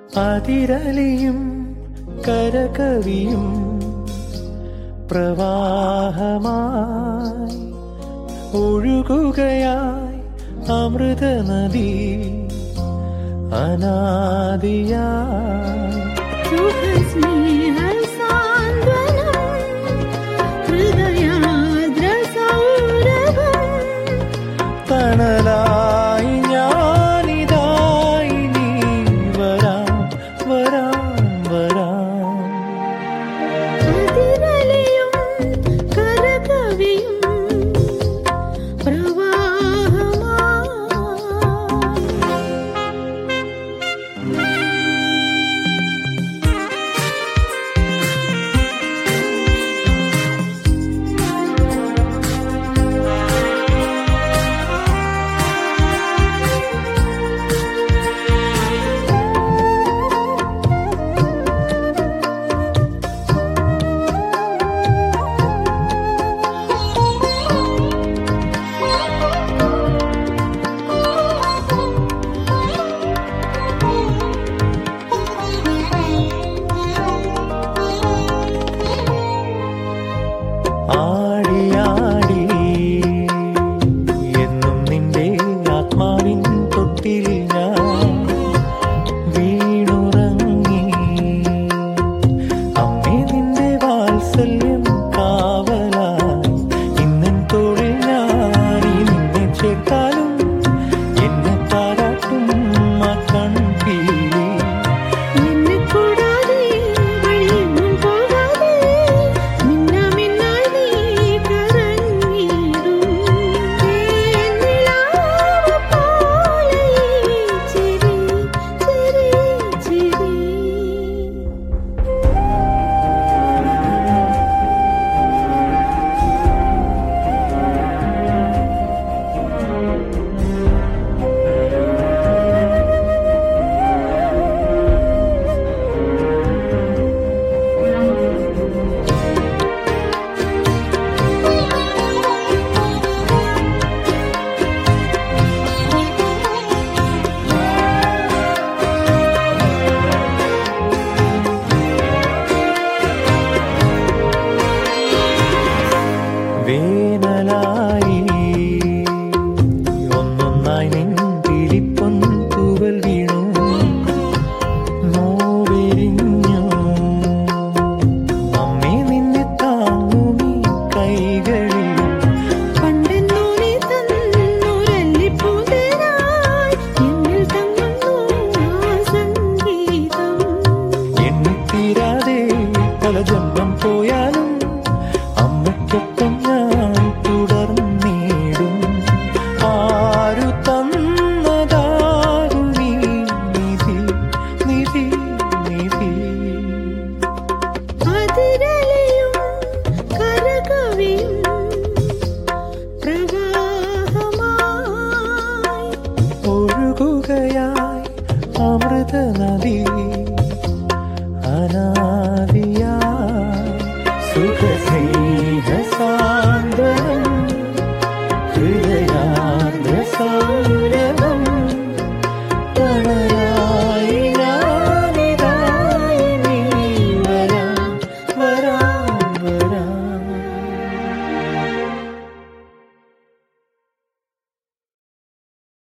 അതിരലിയും കരകവിയും പ്രവാഹമായി ഒഴുകുകയായി അമൃത നദി അനാദിയായി സുഖസ്നേഹസാന്ത്വനം ഹൃദയാദ്രസൗരഭം തണലായി ഞാനിതായി നീ വരാം വരാം വരാം അതിരലയും കരകവിയും പ്രവാഹമായി ആടിയാടി എന്നും നിന്റെ ആത്മാവിൻ തൊട്ടിൽ ഞാൻ വീണുറങ്ങി അമ്മേ നിന്റെ വാത്സല്യം കാവലായി ഇന്നൻ തോളിൽ ഞാൻ ഈ നിന്നെ ചേർത്താലും എന്നെ താരാട്ടും ആ കൺപീലി നിന്നെ കൂടാതെ വഴിയൊന്നും പോകാതെ മിന്നാമിന്നായി നീ കറങ്ങിയിടും നിലാവ് പോലെ ഈ ചിരി ചിരി ചിരി വേനലായി ഒന്നൊന്നായി നെഞ്ചിരിപ്പൊൻ തൂവൽ വീണു നോവെരിഞ്ഞു അമ്മേ നിന്നെ താങ്ങുമീ കൈകളിൽ പണ്ടെന്നോ നീ തന്നൊരല്ലിപ്പൂന്തേനായി എന്നിൽ തങ്ങുന്നു ആ സംഗീതം എണ്ണിത്തീരാതെ പല ജന്മം പോയാലും അമ്മയ്ക്കൊപ്പം ഞാൻ തുടർന്നിടും ആരു തന്നതാരു നീ നിധി നിധി നിധി അതിരലയും കരകവിയും പ്രവാഹമായി ഒഴുകുകയായി അമൃത നദി അനാ